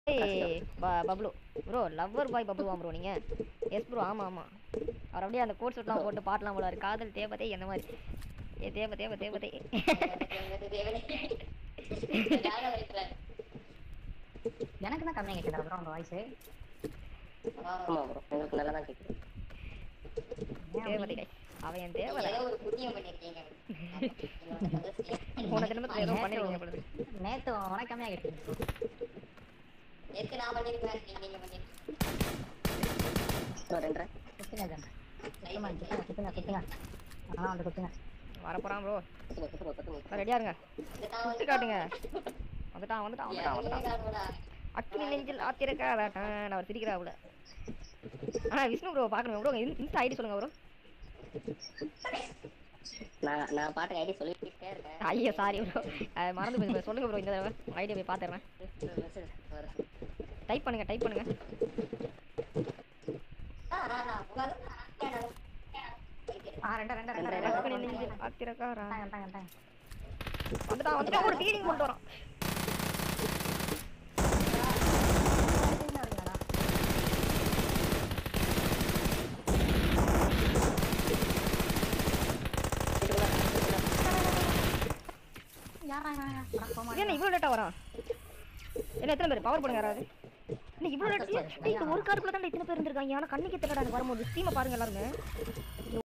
ஏய் ப- Bablu bro lover boy பப்ளுவா ப்ரோ நீங்க எஸ் ப்ரோ ஆமா ஆமா அவர் அப்படியே அந்த கோட் சூட்லாம் போட்டு பாட்டெலாம் போடுவார் காதல் தேவதை என்ன மாதிரி ஏ தேவ தேவ தேவதை எனக்கு தான் கம்மியாக கேட்குது அப்புறம் உங்க வாய்ஸ் ஆமா ப்ரோ உங்களுக்கு நல்லா தான் கேக்குது தேவதை அவன் என் தேவதை ஏதோ ஒரு புண்ணியம் பண்ணிருக்கீங்க போன ஜென்மத்தில் ஏதோ பண்ணிருக்கீங்க பொழுது நேத்து உனக்கு கம்மியாக கேட்குது நேத்து நான் பண்ணிருக்கேன் நீங்க பண்ணிருக்கீங்க ப்ரோ ரெண்டரை குத்துங்க ஜன் குத்துமா குத்துங்க குத்துங்க குத்துங்க அதெல்லாம் வந்து குத்துங்க வரப்போறான் ப்ரோ குத்துங்க குத்துங்க குத்துங்க ரெடியா இருங்க இதுதான் குத்து வந்து காட்டுங்க வந்துட்டான் வந்துட்டான் வந்துட்டான் வந்துட்டான் அக்னி நெஞ்சில் ஆத்திரக்காரன் அவர் சிரிக்கிறாப்புல ஆ விஷ்ணு ப்ரோ பார்க்கணும் ப்ரோ இன்ஸ்டா ஐடி சொல்லுங்க ப்ரோ நான் நான் பாட்டு ஐடி சொல்லிட்டே இருக்கேன் ஐயோ சாரி ப்ரோ மறந்து போய் சொல்லுங்க ப்ரோ இந்த தடவை ஐடியா போய் பார்த்துறேன் மெசேஜ் வரும் டைப் பண்ணுங்க டைப் பண்ணுங்க ஆ ரெண்டா ரெண்டா ரெண்டா ரெண்டா அக்னி நெஞ்சில் ஆத்திரக்காரன் தாங்க தாங்க தாங்க வந்துட்டான் வந்துட்டான் ஒரு ஃபீலிங் கொண்டு வரான் யாரா யாரா போமா இது என்ன இவ்வளோ லேட்டாக வரான் என்ன எத்தனை பேர் பவர் பண்ணுங்க யாராவது என்ன இவ்வளோ லேட் இந்த ஒரு காருக்குள்ள தான் இத்தனை பேர் இருந்திருக்காங்க ஆனால் கண்ணுக்கு தெரியல வரும்போது ஸ்டீமை பாருங்க எல்லாருமே